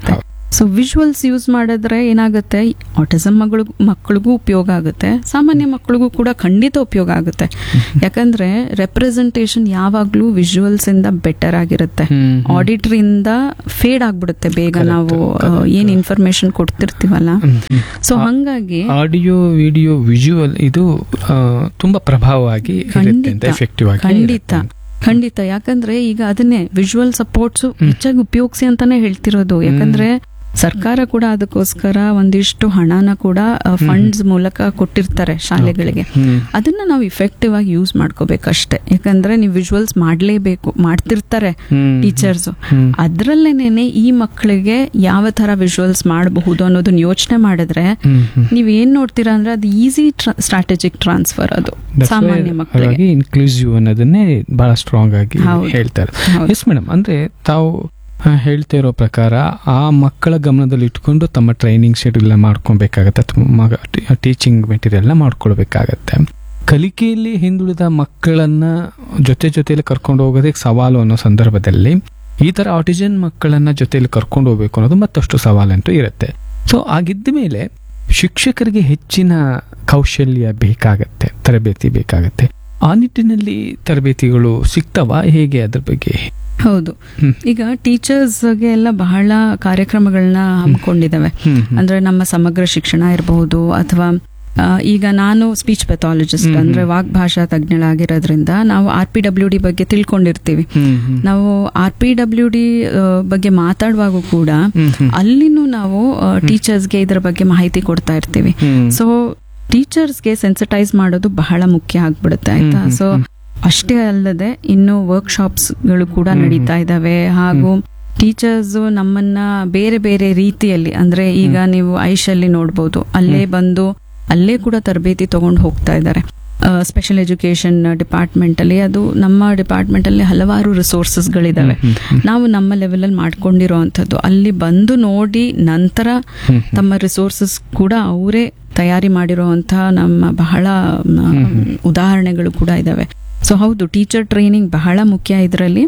ಸೊ ವಿಜುವಲ್ಸ್ ಯೂಸ್ ಮಾಡಿದ್ರೆ ಏನಾಗುತ್ತೆ ಆಟಿಸಮ್ ಮಗಳು ಮಕ್ಕಳಿಗೂ ಉಪಯೋಗ ಆಗುತ್ತೆ ಸಾಮಾನ್ಯ ಮಕ್ಕಳಿಗೂ ಕೂಡ ಖಂಡಿತ ಉಪಯೋಗ ಆಗುತ್ತೆ ಯಾಕಂದ್ರೆ ರೆಪ್ರೆಸೆಂಟೇಷನ್ ಯಾವಾಗ್ಲೂ ವಿಜುವಲ್ಸ್ ಇಂದ ಬೆಟರ್ ಆಗಿರುತ್ತೆ ಹ್ಮ್. ಆಡಿಟರಿ ಇಂದ ಫೇಡ್ ಆಗ್ಬಿಡುತ್ತೆ ಬೇಗ Correct, ನಾವು ಆ, correct. ಏನ್ ಇನ್ಫಾರ್ಮೇಶನ್ ಕೊಡ್ತಿರ್ತೀವಲ್ಲ ಹ್ಮ್, ಹ್ಮ್. ಸೊ ಹಂಗಾಗಿ ಆಡಿಯೋ ವಿಡಿಯೋ ವಿಜುವಲ್ ಇದು ಆ, ತುಂಬಾ ಪ್ರಭಾವವಾಗಿ ಇರುತ್ತೆ ಅಂತ ಖಂಡಿತ, ಎಫೆಕ್ಟಿವ್ ಆಗಿ ಖಂಡಿತ ಇರುತ್ತೆ. ಖಂಡಿತ ಯಾಕಂದ್ರೆ ಈಗ ಅದನ್ನೇ ವಿಜುವಲ್ ಸಪೋರ್ಟ್ಸ್ ಹೆಚ್ಚಾಗಿ ಉಪಯೋಗಿಸಿ ಅಂತಾನೆ ಹೇಳ್ತಿರೋದು ಯಾಕಂದ್ರೆ ಸರ್ಕಾರ ಕೂಡ ಅದಕ್ಕೋಸ್ಕರ ಒಂದಿಷ್ಟು ಹಣನ ಕೂಡ ಫಂಡ್ಸ್ ಮೂಲಕ ಕೊಟ್ಟಿರ್ತಾರೆ ಶಾಲೆಗಳಿಗೆ ಹ್ಮ್. ಅದನ್ನ ನಾವು ಇಫೆಕ್ಟಿವ್ ಆಗಿ ಯೂಸ್ ಮಾಡ್ಕೋಬೇಕಷ್ಟೇ ಯಾಕಂದ್ರೆ ನೀವು ವಿಜುವಲ್ಸ್ ಮಾಡ್ಲೇಬೇಕು ಮಾಡ್ತಿರ್ತಾರೆ ಹ್ಮ್. ಟೀಚರ್ಸ್ ಹ್ಮ್. ಅದ್ರಲ್ಲೇನೆ ಈ ಮಕ್ಕಳಿಗೆ ಯಾವ ತರ ವಿಜುವಲ್ಸ್ ಮಾಡಬಹುದು ಅನ್ನೋದನ್ನ ಯೋಚನೆ ಮಾಡಿದ್ರೆ ಹ್ಮ್, ಹ್ಮ್. ನೀವ್ ಏನ್ ನೋಡ್ತೀರಾ ಅಂದ್ರೆ ಅದು ಈಸಿ ಸ್ಟ್ರಾಟಜಿಕ್ ಟ್ರಾನ್ಸ್ಫರ್ ಅದು That's why ಸಾಮಾನ್ಯ ಮಕ್ಕಳಿಗೆ ಹಾಗಾಗಿ ಇನ್ಕ್ಲೂಸಿವ್ ಅನ್ನೋದನ್ನೇ ಬಹಳ ಸ್ಟ್ರಾಂಗ್ ಆಗಿ ಹೌದು. ಹೇಳ್ತಾರೆ ಹೌದು. ಎಸ್ ಮೇಡಮ್ ಅಂದ್ರೆ ತಾವು ಆ, ಹೇಳ್ತಾ ಇರೋ ಪ್ರಕಾರ ಆ ಮಕ್ಕಳ ಗಮನದಲ್ಲಿ ಇಟ್ಕೊಂಡು ತಮ್ಮ ಟ್ರೈನಿಂಗ್ ಶೆಡ್ಯೂಲ್ ಮಾಡ್ಕೊಬೇಕಾಗತ್ತೆ ಅಥವಾ ಟೀಚಿಂಗ್ ಮೆಟೀರಿಯಲ್ನ ಮಾಡ್ಕೊಳ್ಬೇಕಾಗತ್ತೆ ಕಲಿಕೆಯಲ್ಲಿ ಹಿಂದುಳಿದ ಮಕ್ಕಳನ್ನ ಜೊತೆ ಜೊತೆಯಲ್ಲಿ ಕರ್ಕೊಂಡು ಹೋಗೋದಕ್ಕೆ ಸವಾಲು ಅನ್ನೋ ಸಂದರ್ಭದಲ್ಲಿ ಈ ತರ ಆಟಿಸನ್ ಮಕ್ಕಳನ್ನ ಜೊತೆಯಲ್ಲಿ ಕರ್ಕೊಂಡು ಹೋಗ್ಬೇಕು ಅನ್ನೋದು ಮತ್ತಷ್ಟು ಸವಾಲಂತೂ ಇರುತ್ತೆ ಸೊ ಆಗಿದ್ದ ಮೇಲೆ ಶಿಕ್ಷಕರಿಗೆ ಹೆಚ್ಚಿನ ಕೌಶಲ್ಯ ಬೇಕಾಗತ್ತೆ ತರಬೇತಿ ಬೇಕಾಗತ್ತೆ ಆ ನಿಟ್ಟಿನಲ್ಲಿ ತರಬೇತಿಗಳು ಸಿಗ್ತವಾ ಹೇಗೆ ಅದ್ರ ಬಗ್ಗೆ ಹೌದು ಹ್ಮ್. ಈಗ ಟೀಚರ್ಸ್ಗೆ ಎಲ್ಲ ಬಹಳ ಕಾರ್ಯಕ್ರಮಗಳನ್ನ ಹಮ್ಮಿಕೊಂಡಿದ್ದಾವೆ ಹ್ಮ್, ಹ್ಮ್. ಅಂದ್ರೆ ನಮ್ಮ ಸಮಗ್ರ ಶಿಕ್ಷಣ ಇರಬಹುದು ಅಥವಾ ಆ, ಈಗ ನಾನು ಸ್ಪೀಚ್ ಪೆಥಾಲಜಿಸ್ಟ್ ಹ್ಮ್, ಹ್ಮ್. ಅಂದ್ರೆ ವಾಗ್ಭಾಷಾ ತಜ್ಞಳಾಗಿರೋದ್ರಿಂದ ನಾವು ಆರ್ ಪಿ ಡಬ್ಲ್ಯೂ ಡಿ ಬಗ್ಗೆ ತಿಳ್ಕೊಂಡಿರ್ತೀವಿ ಹ್ಮ್, ಹ್ಮ್. ನಾವು ಆರ್ ಪಿ ಡಬ್ಲ್ಯೂ ಡಿ ಬಗ್ಗೆ ಮಾತಾಡುವಾಗೂ ಕೂಡ ಹ್ಮ್, ಹ್ಮ್. ಅಲ್ಲಿನೂ ನಾವು ಟೀಚರ್ಸ್ಗೆ ಇದ್ರ ಬಗ್ಗೆ ಮಾಹಿತಿ ಕೊಡ್ತಾ ಇರ್ತೀವಿ ಹ್ಮ್. ಸೊ ಟೀಚರ್ಸ್ಗೆ ಸೆನ್ಸಿಟೈಸ್ ಮಾಡೋದು ಬಹಳ ಮುಖ್ಯ ಆಗ್ಬಿಡುತ್ತೆ ಆಯ್ತಾ ಹ್ಮ್, ಹ್ಮ್, ಸೊ ಹ್ಮ್. ಅಷ್ಟೇ ಅಲ್ಲದೆ ಇನ್ನು ವರ್ಕ್ಶಾಪ್ಸ್ ಗಳು ಕೂಡ ಹ್ಮ್, ಹ್ಮ್. ನಡೀತಾ ಇದಾವೆ ಹಾಗೂ ಟೀಚರ್ಸ್ ನಮ್ಮನ್ನ ಬೇರೆ ಬೇರೆ ರೀತಿಯಲ್ಲಿ ಅಂದ್ರೆ ಈಗ ನೀವು ಐಶಲ್ಲಿ ನೋಡ್ಬೋದು ಅಲ್ಲೇ ಬಂದು ಅಲ್ಲೇ ಕೂಡ ತರಬೇತಿ ತಗೊಂಡು ಹೋಗ್ತಾ ಇದ್ದಾರೆ ಸ್ಪೆಷಲ್ ಎಜುಕೇಶನ್ ಡಿಪಾರ್ಟ್ಮೆಂಟ್ ಅಲ್ಲಿ ಅದು ನಮ್ಮ ಡಿಪಾರ್ಟ್ಮೆಂಟ್ ಅಲ್ಲಿ ಹಲವಾರು ರಿಸೋರ್ಸಸ್ ಗಳಿದಾವೆ ಹ್ಮ್, ಹ್ಮ್, ನಾವು ನಮ್ಮ ಲೆವೆಲ್ ಅಲ್ಲಿ ಮಾಡ್ಕೊಂಡಿರೋ ಅಂಥದ್ದು ಅಲ್ಲಿ ಬಂದು ನೋಡಿ ನಂತರ ಹ್ಮ್, ಹ್ಮ್. ತಮ್ಮ ರಿಸೋರ್ಸಸ್ ಕೂಡ ಅವರೇ ತಯಾರಿ ಮಾಡಿರುವಂತಹ ನಮ್ಮ ಬಹಳ ಮ್, ಹ್ಮ್. ಉದಾಹರಣೆಗಳು ಕೂಡ ಇದಾವೆ ಸೊ ಹೌದು ಟೀಚರ್ ಟ್ರೈನಿಂಗ್ ಬಹಳ ಮುಖ್ಯ ಇದರಲ್ಲಿ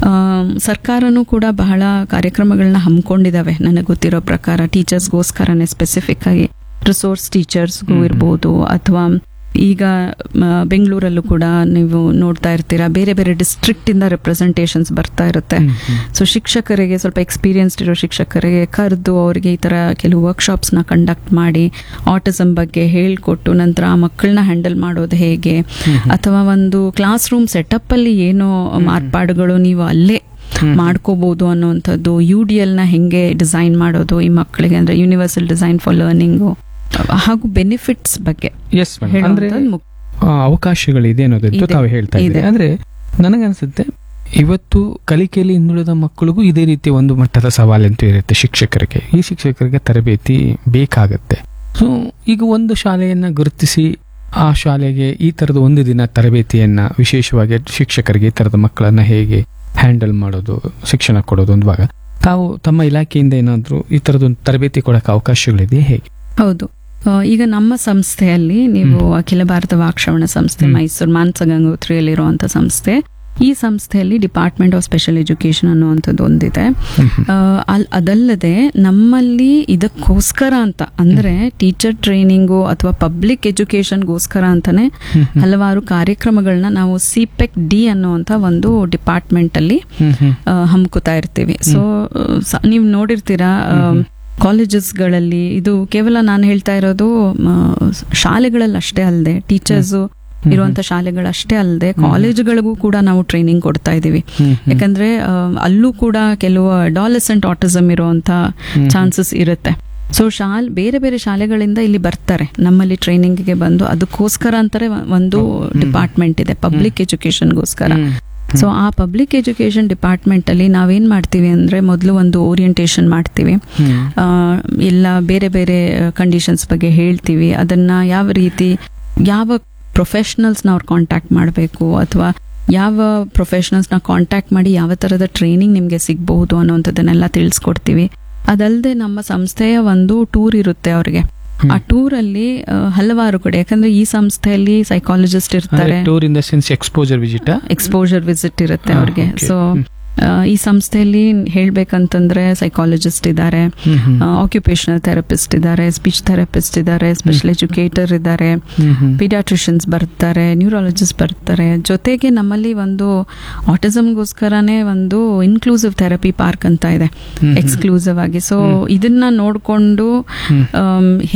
ಸರ್ಕಾರನೂ ಕೂಡ ಬಹಳ ಕಾರ್ಯಕ್ರಮಗಳನ್ನ ಹಮ್ಮಿಕೊಂಡಿದ್ದಾವೆ ನನಗೆ ಗೊತ್ತಿರೋ ಪ್ರಕಾರ ಟೀಚರ್ಸ್ಗೋಸ್ಕರನೇ ಸ್ಪೆಸಿಫಿಕ್ ಆಗಿ ರಿಸೋರ್ಸ್ ಟೀಚರ್ಸ್ಗೂ ಹ್ಮ್. ಇರ್ಬೋದು ಅಥವಾ ಈಗ ಮ, ಬೆಂಗಳೂರಲ್ಲೂ ಕೂಡ ನೀವು ನೋಡ್ತಾ ಇರ್ತೀರಾ ಬೇರೆ ಬೇರೆ ಡಿಸ್ಟ್ರಿಕ್ಟ್ ಇಂದ ರೆಪ್ರೆಸೆಂಟೇಷನ್ಸ್ ಬರ್ತಾ ಇರುತ್ತೆ ಹ್ಮ್, ಹ್ಮ್. ಸೊ ಶಿಕ್ಷಕರಿಗೆ ಸ್ವಲ್ಪ ಎಕ್ಸ್ಪೀರಿಯನ್ಸ್ಡ್ ಇರೋ ಶಿಕ್ಷಕರಿಗೆ ಕರೆದು ಅವರಿಗೆ ಈ ತರ ಕೆಲವು ವರ್ಕ್ಶಾಪ್ಸ್ನ ಕಂಡಕ್ಟ್ ಮಾಡಿ ಆಟಿಸಮ್ ಬಗ್ಗೆ ಹೇಳ್ಕೊಟ್ಟು ನಂತರ ಆ ಮಕ್ಕಳನ್ನ ಹ್ಯಾಂಡಲ್ ಮಾಡೋದು ಹೇಗೆ ಅಥವಾ ಒಂದು ಕ್ಲಾಸ್ ರೂಮ್ ಸೆಟಪ್ ಅಲ್ಲಿ ಏನೋ ಮಾರ್ಪಾಡುಗಳು ನೀವು ಅಲ್ಲೇ ಹ್ಮ್. ಮಾಡ್ಕೋಬಹುದು ಅನ್ನುವಂಥದ್ದು ಯು ಡಿ ಎಲ್ ನ ಹೆಂಗೆ ಡಿಸೈನ್ ಮಾಡೋದು ಈ ಮಕ್ಕಳಿಗೆ ಅಂದ್ರೆ ಯೂನಿವರ್ಸಲ್ ಡಿಸೈನ್ ಫಾರ್ ಲರ್ನಿಂಗು ಹಾಗೂ ಬೆನಿಫಿಟ್ಸ್ ಬಗ್ಗೆ Yes, madam. ಅಂದ್ರೆ ಹೇಳುವಂಥದ್ದು ಮುಖ್ಯ. ಆ, ಅವಕಾಶಗಳಿದೆ ಅನ್ನೋದಂತೂ ಇದೆ, ತಾವು ಹೇಳ್ತಾ ಇದ್ದೀರಿ ಇದೆ. ಅಂದ್ರೆ ನನಗನ್ಸುತ್ತೆ ಇವತ್ತು ಕಲಿಕೆಯಲ್ಲಿ ಹಿಂದುಳಿದ ಮಕ್ಕಳಿಗೂ ಇದೇ ರೀತಿ ಒಂದು ಮಟ್ಟದ ಸವಾಲಂತೂ ಇರುತ್ತೆ ಶಿಕ್ಷಕರಿಗೆ ಈ ಶಿಕ್ಷಕರಿಗೆ ತರಬೇತಿ ಬೇಕಾಗತ್ತೆ ಸೊ ಈಗ ಒಂದು ಶಾಲೆಯನ್ನ ಗುರುತಿಸಿ ಆ ಶಾಲೆಗೆ ಈ ತರದ ಒಂದು ದಿನ ತರಬೇತಿಯನ್ನ ವಿಶೇಷವಾಗಿ ಶಿಕ್ಷಕರಿಗೆ ಈ ತರದ ಮಕ್ಕಳನ್ನ ಹೇಗೆ ಹ್ಯಾಂಡಲ್ ಮಾಡೋದು ಶಿಕ್ಷಣ ಕೊಡೋದು ಅಂದಾಗ ತಾವು ತಮ್ಮ ಇಲಾಖೆಯಿಂದ ಏನಾದರೂ ಈ ತರದೊಂದು ತರಬೇತಿ ಕೊಡಕ್ಕೆ ಅವಕಾಶಗಳಿದೆಯೇ ಹೇಗೆ ಹೌದು ಆ, ಈಗ ನಮ್ಮ ಸಂಸ್ಥೆಯಲ್ಲಿ ನೀವು ಅಖಿಲ ಭಾರತ ವಾಕ್ಶ್ರವಣ ಸಂಸ್ಥೆ ಹ್ಮ್. ಮೈಸೂರು ಮಾನಸ ಗಂಗೋತ್ರಿಯಲ್ಲಿರುವಂತ ಸಂಸ್ಥೆ ಈ ಸಂಸ್ಥೆಯಲ್ಲಿ ಡಿಪಾರ್ಟ್ಮೆಂಟ್ ಆಫ್ ಸ್ಪೆಷಲ್ ಎಜುಕೇಶನ್ ಅನ್ನುವಂಥದ್ದು ಒಂದಿದೆ ಆ, ಅಲ್- ಅದಲ್ಲದೆ ನಮ್ಮಲ್ಲಿ ಇದಕ್ಕೋಸ್ಕರ ಅಂತ ಅಂದ್ರೆ ಟೀಚರ್ ಟ್ರೈನಿಂಗು ಅಥವಾ ಪಬ್ಲಿಕ್ ಎಜುಕೇಶನ್ಗೋಸ್ಕರ ಅಂತಾನೆ ಹಲವಾರು ಕಾರ್ಯಕ್ರಮಗಳನ್ನ ನಾವು ಸಿಪೆಕ್ ಡಿ ಅನ್ನುವಂಥ ಒಂದು ಡಿಪಾರ್ಟ್ಮೆಂಟ್ ಅಲ್ಲಿ ಹ್ಮ್ ಹ್ಮ್ ಆ, ಹಮ್ಕೋತಾ ಇರ್ತೀವಿ ಸೊ ನೀವು ನೋಡಿರ್ತೀರಾ ಕಾಲೇಜಸ್ಗಳಲ್ಲಿ ಇದು ಕೇವಲ ನಾನು ಹೇಳ್ತಾ ಇರೋದು ಮ, ಶಾಲೆಗಳಲ್ಲಿ ಅಷ್ಟೇ ಅಲ್ಲದೆ ಟೀಚರ್ಸ್ ಇರುವಂತ ಶಾಲೆಗಳಷ್ಟೇ ಅಲ್ಲದೆ ಕಾಲೇಜುಗಳಿಗೂ ಕೂಡ ನಾವು ಟ್ರೈನಿಂಗ್ ಕೊಡ್ತಾ ಇದೀವಿ ಹ್ಮ್ ಹ್ಮ್. ಯಾಕಂದ್ರೆ ಆ, ಅಲ್ಲೂ ಕೂಡ ಕೆಲವು ಅಡಾಲಸೆಂಟ್ ಆಟಿಸಮ್ ಇರುವಂತ ಹ್ಮ್. ಚಾನ್ಸಸ್ ಇರುತ್ತೆ ಸೊ ಶಾಲ್ ಬೇರೆ ಬೇರೆ ಶಾಲೆಗಳಿಂದ ಇಲ್ಲಿ ಬರ್ತಾರೆ ನಮ್ಮಲ್ಲಿ ಟ್ರೈನಿಂಗ್ಗೆ ಬಂದು ಅದಕ್ಕೋಸ್ಕರ ಅಂತಾರೆ ಒಂದು ಡಿಪಾರ್ಟ್ಮೆಂಟ್ ಇದೆ ಪಬ್ಲಿಕ್ ಎಜುಕೇಶನ್ಗೋಸ್ಕರ ಹ್ಮ್. ಸೊ ಆ ಪಬ್ಲಿಕ್ ಎಜುಕೇಶನ್ ಡಿಪಾರ್ಟ್ಮೆಂಟ್ ಅಲ್ಲಿ ನಾವೇನ್ ಮಾಡ್ತೀವಿ ಅಂದ್ರೆ ಮೊದಲು ಒಂದು ಓರಿಯಂಟೇಶನ್ ಮಾಡ್ತೀವಿ ಹ್ಮ್. ಆ, ಎಲ್ಲ ಬೇರೆ ಬೇರೆ ಕಂಡೀಷನ್ಸ್ ಬಗ್ಗೆ ಹೇಳ್ತೀವಿ ಅದನ್ನ ಯಾವ ರೀತಿ ಯಾವ ಪ್ರೊಫೆಷನಲ್ಸ್ನ ಅವ್ರು ಕಾಂಟ್ಯಾಕ್ಟ್ ಮಾಡಬೇಕು ಅಥವಾ ಯಾವ ಪ್ರೊಫೆಷನಲ್ಸ್ನ ಕಾಂಟ್ಯಾಕ್ಟ್ ಮಾಡಿ ಯಾವ ಥರದ ಟ್ರೈನಿಂಗ್ ನಿಮಗೆ ಸಿಗಬಹುದು ಅನ್ನೋಂಥದ್ದನ್ನೆಲ್ಲ ತಿಳಿಸ್ಕೊಡ್ತೀವಿ ಅದಲ್ಲದೆ ನಮ್ಮ ಸಂಸ್ಥೆಯ ಒಂದು ಟೂರ್ ಇರುತ್ತೆ ಅವ್ರಿಗೆ ಹ್ಮ್. ಆ ಟೂರ್ ಅಲ್ಲಿ ಆ, ಹಲವಾರು ಕಡೆ ಯಾಕಂದ್ರೆ ಈ ಸಂಸ್ಥೆಯಲ್ಲಿ ಸೈಕಾಲಜಿಸ್ಟ್ ಇರ್ತಾರೆ tour in the sense exposure visit exposure visit ಇರುತ್ತೆ ಹಾ, ಅವ್ರಿಗೆ okay. ಸೊ ಹ್ಮ್. ಆ, ಈ ಸಂಸ್ಥೆಯಲ್ಲಿ ಹೇಳ್ಬೇಕಂತಂದ್ರೆ ಸೈಕಾಲಜಿಸ್ಟ್ ಇದ್ದಾರೆ ಹ್ಮ್ ಹ್ಮ್. ಆಕ್ಯುಪೇಷನಲ್ ಥೆರಪಿಸ್ಟ್ ಇದ್ದಾರೆ ಸ್ಪೀಚ್ ಥೆರಪಿಸ್ಟ್ ಇದ್ದಾರೆ ಸ್ಪೆಷಲ್ ಎಜುಕೇಟರ್ ಇದ್ದಾರೆ ಹ್ಮ್ ಹ್ಮ್. ಪೀಡಿಯಾಟ್ರಿಷಿಯನ್ಸ್ ಬರ್ತಾರೆ ನ್ಯೂರಾಲಜಿಸ್ಟ್ ಬರ್ತಾರೆ ಜೊತೆಗೆ ನಮ್ಮಲ್ಲಿ ಒಂದು ಆಟಿಸಮ್ಗೋಸ್ಕರನೇ ಒಂದು ಇನ್ಕ್ಲೂಸಿವ್ ಥೆರಪಿ ಪಾರ್ಕ್ ಅಂತ ಇದೆ ಹ್ಮ್ ಹ್ಮ್. ಎಕ್ಸ್ಕ್ಲೂಸಿವ್ ಆಗಿ ಸೊ ಇದನ್ನ ನೋಡಿಕೊಂಡು ಹ್ಮ್.